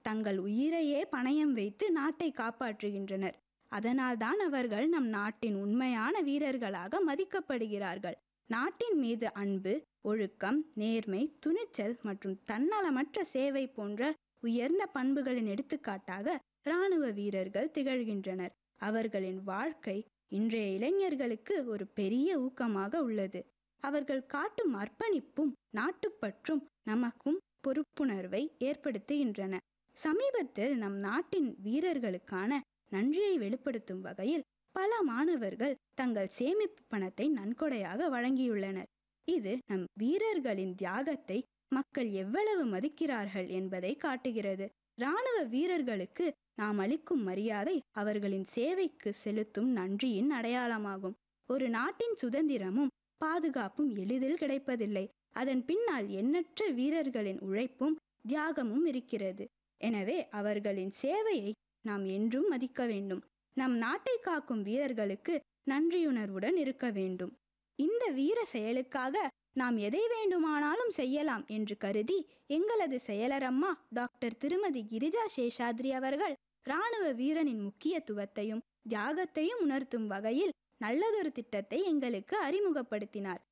தங்கள் உயிரையே பணயம் வைத்து நாட்டை காப்பாற்றுகின்றனர் அதனால்தான் அவர்கள் நம் நாட்டின் உண்மையான வீரர்களாக மதிக்கப்படுகிறார்கள் நாட்டின் மீது அன்பு ஒழுக்கம் நேர்மை துணிச்சல் மற்றும் தன்னலமற்ற சேவை போன்ற உயர்ந்த பண்புகளின் எடுத்துக்காட்டாக இராணுவ வீரர்கள் திகழ்கின்றனர் அவர்களின் வாழ்க்கை இன்றைய இளைஞர்களுக்கு ஒரு பெரிய ஊக்கமாக உள்ளது அவர்கள் காட்டும் அர்ப்பணிப்பும் நாட்டுப்பற்றும் நமக்கும் பொறுப்புணர்வை ஏற்படுத்துகின்றன சமீபத்தில் நம் நாட்டின் வீரர்களுக்கான நன்றியை வெளிப்படுத்தும் வகையில் பல மாணவர்கள் தங்கள் சேமிப்பு பணத்தை நன்கொடையாக வழங்கியுள்ளனர் இது நம் வீரர்களின் தியாகத்தை மக்கள் எவ்வளவு மதிக்கிறார்கள் என்பதை காட்டுகிறது இராணுவ வீரர்களுக்கு நாம் அளிக்கும் மரியாதை அவர்களின் சேவைக்கு செலுத்தும் நன்றியின் அடையாளமாகும் ஒரு நாட்டின் சுதந்திரமும் பாதுகாப்பும் எளிதில் கிடைப்பதில்லை அதன் பின்னால் எண்ணற்ற வீரர்களின் உழைப்பும் தியாகமும் இருக்கிறது எனவே அவர்களின் சேவையை நாம் என்றும் மதிக்க வேண்டும் நம் நாட்டை காக்கும் வீரர்களுக்கு நன்றியுணர்வுடன் இருக்க வேண்டும் இந்த வீர செயலுக்காக நாம் எதை வேண்டுமானாலும் செய்யலாம் என்று கருதி எங்களது செயலரம்மா டாக்டர் திருமதி கிரிஜா சேஷாத்ரி அவர்கள் இராணுவ வீரனின் முக்கியத்துவத்தையும் தியாகத்தையும் உணர்த்தும் வகையில் நல்லதொரு திட்டத்தை எங்களுக்கு அறிமுகப்படுத்தினார்